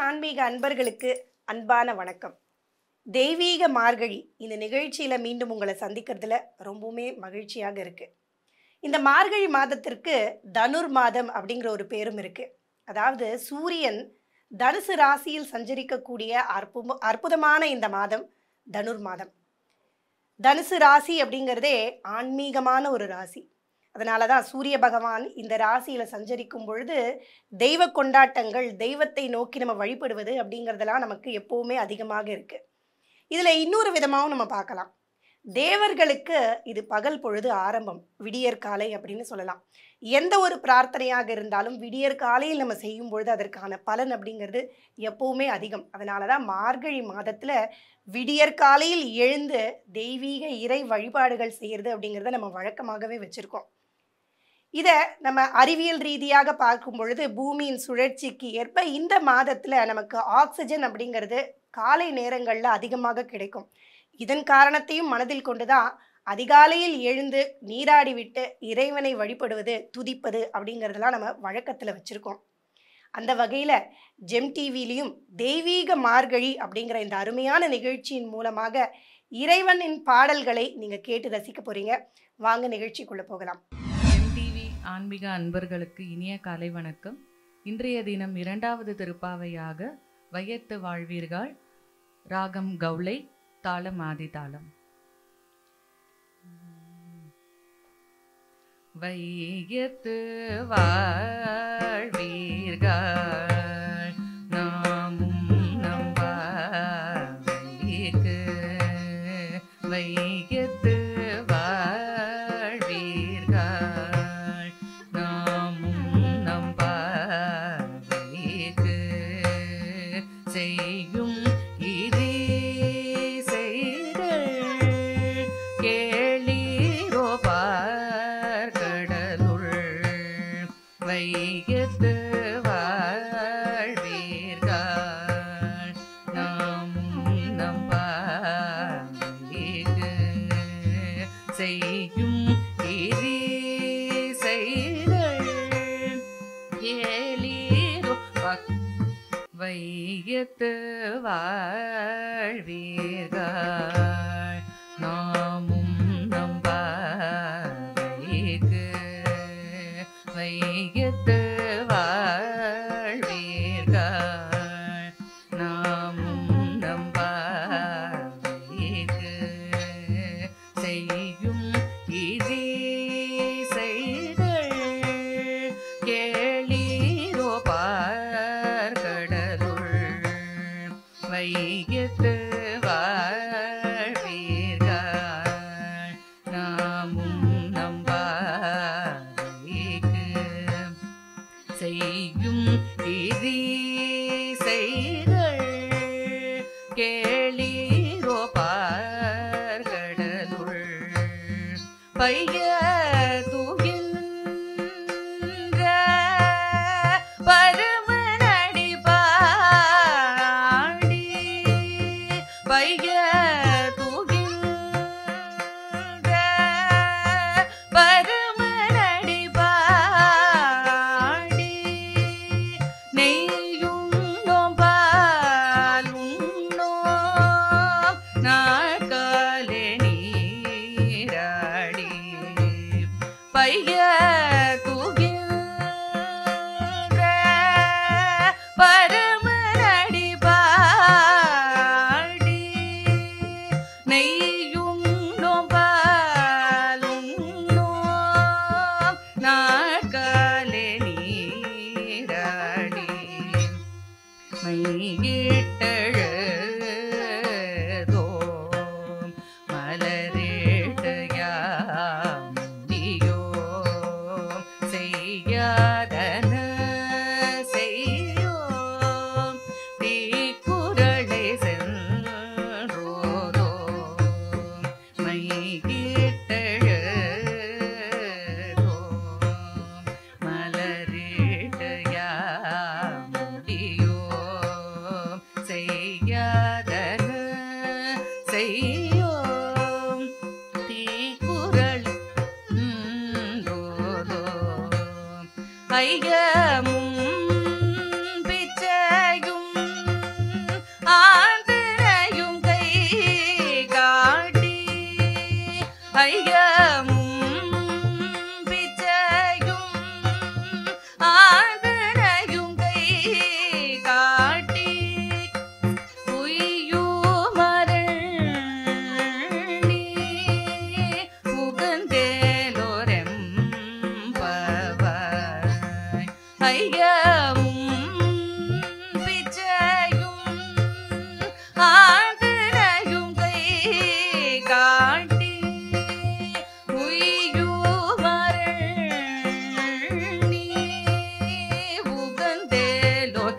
ஆன்மீக அன்பர்களுக்கு அன்பான வணக்கம் தெய்வீக மார்கழி இந்த நிகழ்ச்சியில் மீண்டும் உங்களை சந்திக்கிறதுல ரொம்பவுமே மகிழ்ச்சியாக இருக்குது இந்த மார்கழி மாதத்திற்கு தனுர் மாதம் அப்படிங்கிற ஒரு பேரும் இருக்குது அதாவது சூரியன் தனுசு ராசியில் சஞ்சரிக்கக்கூடிய அற்புத அற்புதமான இந்த மாதம் தனுர் மாதம் தனுசு ராசி அப்படிங்கிறதே ஆன்மீகமான ஒரு ராசி அதனால தான் சூரிய பகவான் இந்த ராசியில் சஞ்சரிக்கும் பொழுது தெய்வ கொண்டாட்டங்கள் தெய்வத்தை நோக்கி நம்ம வழிபடுவது அப்படிங்கிறதெல்லாம் நமக்கு எப்போவுமே அதிகமாக இருக்குது இதில் இன்னொரு விதமாகவும் நம்ம பார்க்கலாம் தேவர்களுக்கு இது பகல் பொழுது ஆரம்பம் விடியற் காலை அப்படின்னு சொல்லலாம் எந்த ஒரு பிரார்த்தனையாக இருந்தாலும் விடியற் காலையில் நம்ம செய்யும் பொழுது அதற்கான பலன் அப்படிங்கிறது எப்போவுமே அதிகம் அதனால தான் மார்கழி மாதத்தில் விடியற் காலையில் எழுந்து தெய்வீக இறை வழிபாடுகள் செய்கிறது அப்படிங்கிறத நம்ம வழக்கமாகவே வச்சுருக்கோம் இதை நம்ம அறிவியல் ரீதியாக பார்க்கும் பொழுது பூமியின் சுழற்சிக்கு ஏற்ப இந்த மாதத்தில் நமக்கு ஆக்சிஜன் அப்படிங்கிறது காலை நேரங்களில் அதிகமாக கிடைக்கும் இதன் காரணத்தையும் மனதில் கொண்டுதான் அதிகாலையில் எழுந்து நீராடி விட்டு இறைவனை வழிபடுவது துதிப்பது அப்படிங்கிறதெல்லாம் நம்ம வழக்கத்தில் வச்சுருக்கோம் அந்த வகையில் ஜெம் டிவிலையும் தெய்வீக மார்கழி அப்படிங்கிற இந்த அருமையான நிகழ்ச்சியின் மூலமாக இறைவனின் பாடல்களை நீங்கள் கேட்டு ரசிக்க போகிறீங்க வாங்க நிகழ்ச்சிக்குள்ளே போகலாம் எம்டிவி ஆன்மீக அன்பர்களுக்கு இனிய காலை வணக்கம் இன்றைய தினம் இரண்டாவது திருப்பாவையாக வையத்து வாழ்வீர்கள் ராகம் கௌளை தாளம் ஆதி தாளம் வையத்து வாழ்வீர்கள் நாமும் நம்பாவைக்கு வையத்து வாழ்வீர்கள் நாமும் நம்பாவைக்கு செய்யும் இதே செய்கள் கேளீரோ பார்க்கடலுள் வையத்து வாழ்வீர்கள் நாமும் நம்பாவைக்கு செய்யும் இதே செய்கள் கேளீரோ பக் வையத்து வாழ்வீர்கள் நாமும் நம்பாவைக்கு வையத்து வாழ்வீர்கள் நாமும் நம்பாவைக்கு செய்யும் இதே செய்கள் கேளீரோ பார்க்கடலுள் வையத்து வாழ்வீர்கள் நாமும் நம்பாவைக்கு செய்யும் இதே செய்கள் கேளீரோ பார்கடலுள் பைய தூகின்ற பருமனடி பாடி பைய தூகின்ற பருமனடி பாடி நெய்யுண்ணோம் பாலுண்ணோம் நாட்காலே நீராடி பைய தூகின்ற பரமனடி பாடி நெய்யுண்ணோம் பாலுண்ணோம் நாட்காலே நீராடி மையிட்டழதோம் மலரிட்டயாமுடியோம் செய்யாதன செய்யோம் தீக்குறளை சென்றோதோம் மையிட்டழதோம் மலரிட்டயாமுடியோம் செய்யாதன செய்யோம் தீக்குறள் ஐயமும் பிச்சையும் ஐயமும் பிச்சையும் ஆதரையும் கை காட்டி உய்யுமரள் நீ உகந்தேலோ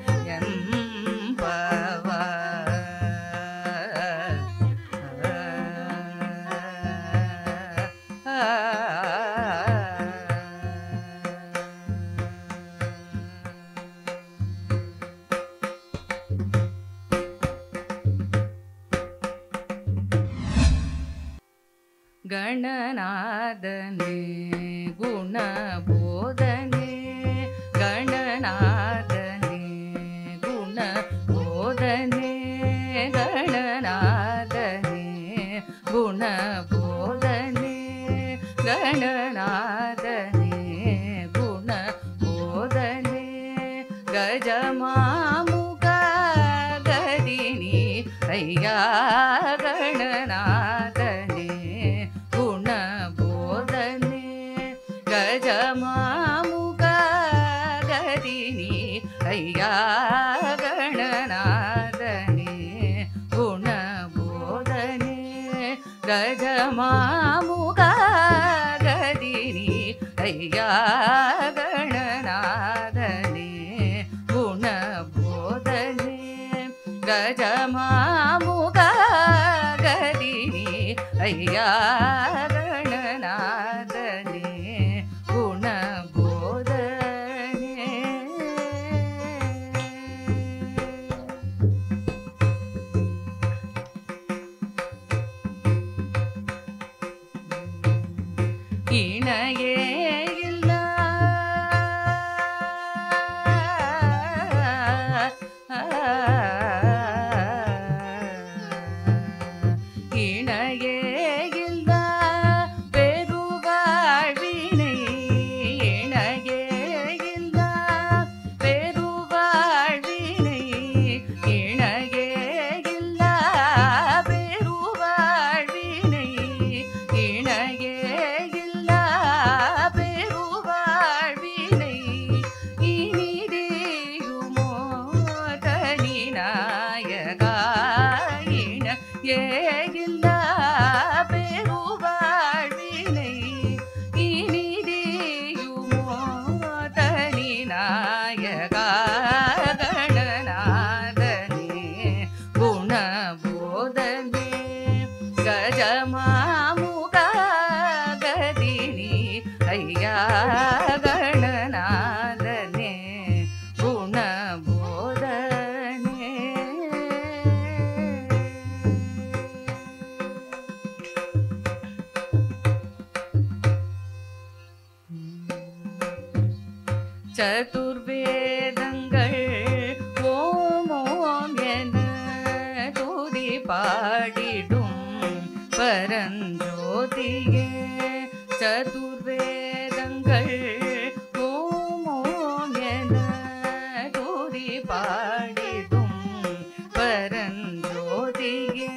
ಗಣನಾದನೆ ಗುಣಬೋಧನೆ ಗಣನಾದನೆ ಗುಣಬೋಧನೆ ಗಣನಾದನೆ ಗುಣಬೋಧನೆ ಗಣನಾದನೆ ಗುಣಬೋಧನೆ ಗಜಮಾಮುಗ ಗದಿನಿ ಅಯ್ಯ ಗಣನಾದನೆ ಗುಣಬೋಧನೆ ಗಜಮಾಮುಗ ಗದಿನಿ ಅಯ್ಯ ಗಣನಾದನೆ ಗುಣಬೋಧನೆ ಗಜಮಾಮುಗ ಗದಿನಿ ಅಯ್ಯ ಗಣನಾದನೆ ಗುಣಬೋಧನೆ ಗಜಮಾಮುಗ ಗದಿನಿ ಅಯ್ಯ ಗಣನಾದನೆ ಗುಣಬೋಧನೆ இணையே இல்ல இணையே இல்ல பெருவாழ்வினை இணையே இல்ல பெருவாழ்வினை இணையே இல்ல பெருவாழ்வினை இணையே இல்ல பெருவாழ்வினை இனிதேயுமோ தனி நாயகா இணையே இல்ல பெருவாழ்வினை இனிதேயுமோ தனி நாயகா கணநாதனே குணபோதனே கஜமாமுக கதினி ஐயா கணநாதனே குணபோதனே சதுர்வேதங்கள் ஓம் ஓம் என துதி பாடிடும் பரஞ்சோதியே சதுர்வேதங்கள் ஓம் ஓம் என துதி பாடிடும் பரஞ்சோதியே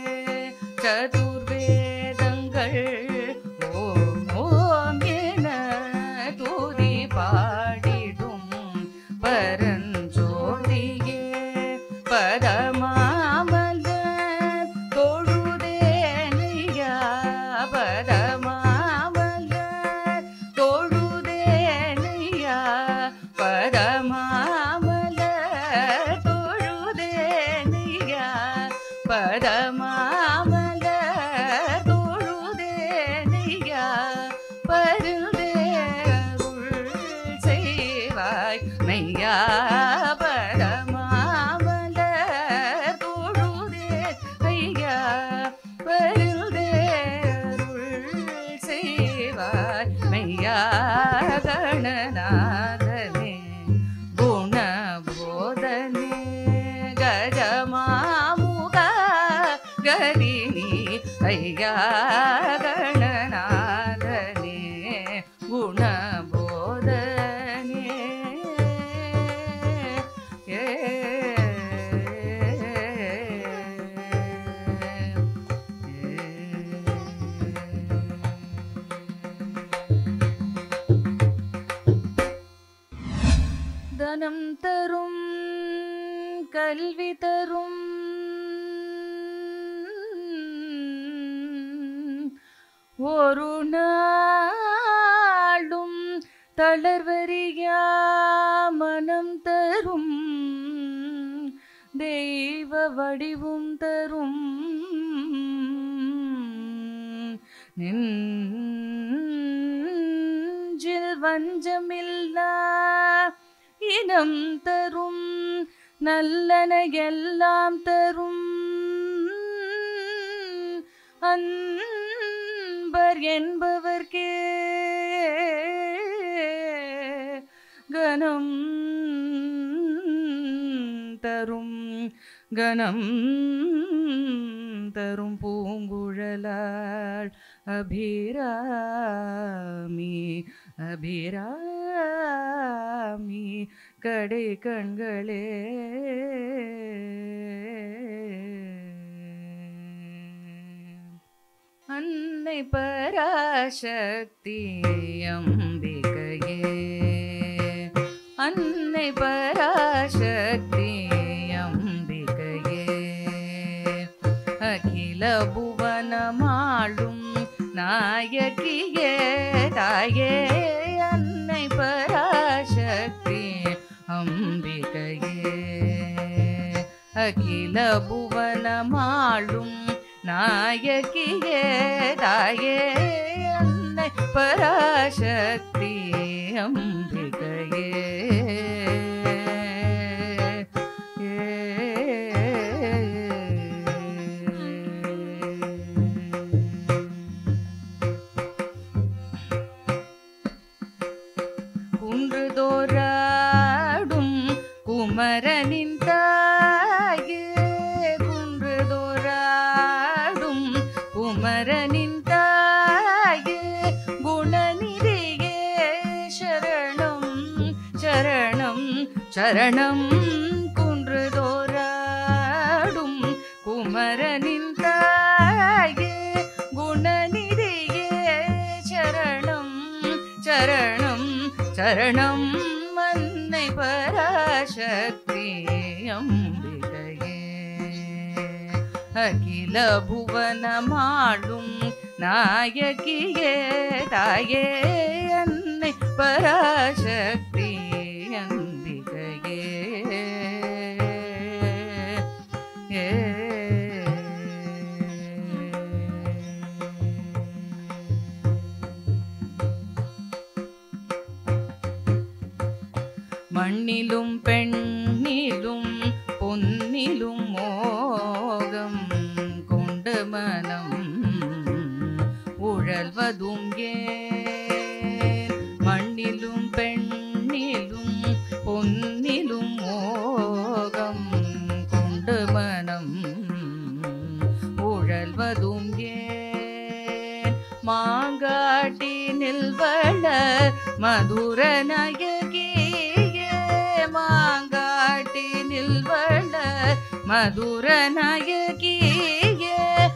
சதுர்வேதங்கள் ஓம் ஓம் என துதி பாடிடும் பரஞ்சோதியே பதமாமல தொழுதேனையா பதமாமல தொழுதேனையா பதமாமல தொழுதேனையா பதமாமல தொழுதேனையா பருந்தேருள் செய்வாய் மெய்யா பரமாமல தொழுதே ஐயா பருந்தேருள் செய்வாய் மெய்யா கணநாதனே குணபோதனே கஜமாமுக கதினி ஐயா கணநாதனே குணபோதனே ஏ ஞானம் தரும் கல்வி தரும் ஒரு நாளும் தளர்வறியா மனம் தரும் தெய்வ வடிவும் தரும் நெஞ்சில் வஞ்சமில்லா இனம் தரும் நல்லன எல்லாம் தரும் அன்பர் என்பவர்க்கே கனம் தரும் கனம் தரும் பூங்குழலாள் அபிராமி அபிராமி கடை கண்களே அன்னை பராசக்தி அம்பிகையே அன்னை பராசக்தி அம்பிகையே அகில புவனமாளும் நாயகியே தாயே அன்னை பராசக்தி அம்பிகையே அகில புவனமாளும் நாயகியே தாயே அன்னை பராசக்தி அம்பிகையே குன்றுதோறாடும் குமரனின் தாயே குன்றுதோறாடும் குமரனின் தாயே குணநிதியே சரணம் சரணம் சரணம் குன்றுதோறாடும் குமரனின் தாயே குணநிதியே சரணம் சரணம் சரணம் மன்னை பராசக்தி அம்பிகையே அகில புவனமாளும் நாயகியே தாயே அன்னை பராசக்தி அம்பிகையே ஏ மண்ணிலும் பெண்ணிலும் பொன்னிலும் மோகம் கொண்டு மனம் உழல்வதும் ஏன் மண்ணிலும் பெண்ணிலும் பொன்னிலும் மோகம் கொண்டு மனம் உழல்வதும் ஏன் மாங்காட்டி நில்வளர் மதுர நயகியே மாங்காட்டி நில்வளர் மதுர நயகியே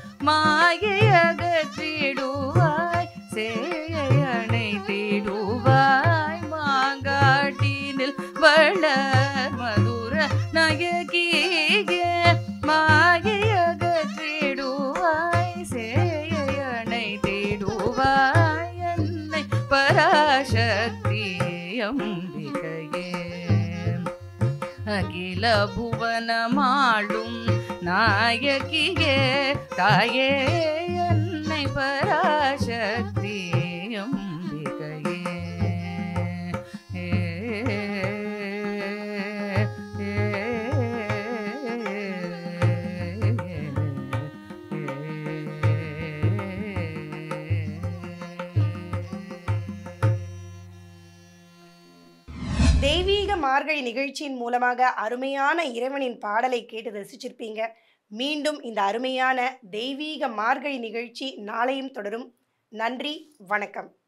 மாயகற்றிடுவாய் சேயணை தேடுவாய் மாங்காட்டினில் வளர் மதுர நயகியே மாயகற்றிடுவாய் சேயணை தேடுவாய் என்னை பராசக்தி அம்பிகையே அகில புவனமாளும் நாயகியே தாயே என்னை பராசக்தி அம்பிகையே ஏ, ஏ, தெய்வீக மார்கழி நிகழ்ச்சியின் மூலமாக அருமையான இறைவனின் பாடலை கேட்டு ரசிச்சிருப்பீங்க மீண்டும் இந்த அருமையான தெய்வீக மார்கழி நிகழ்ச்சி நாளையும் தொடரும் நன்றி வணக்கம்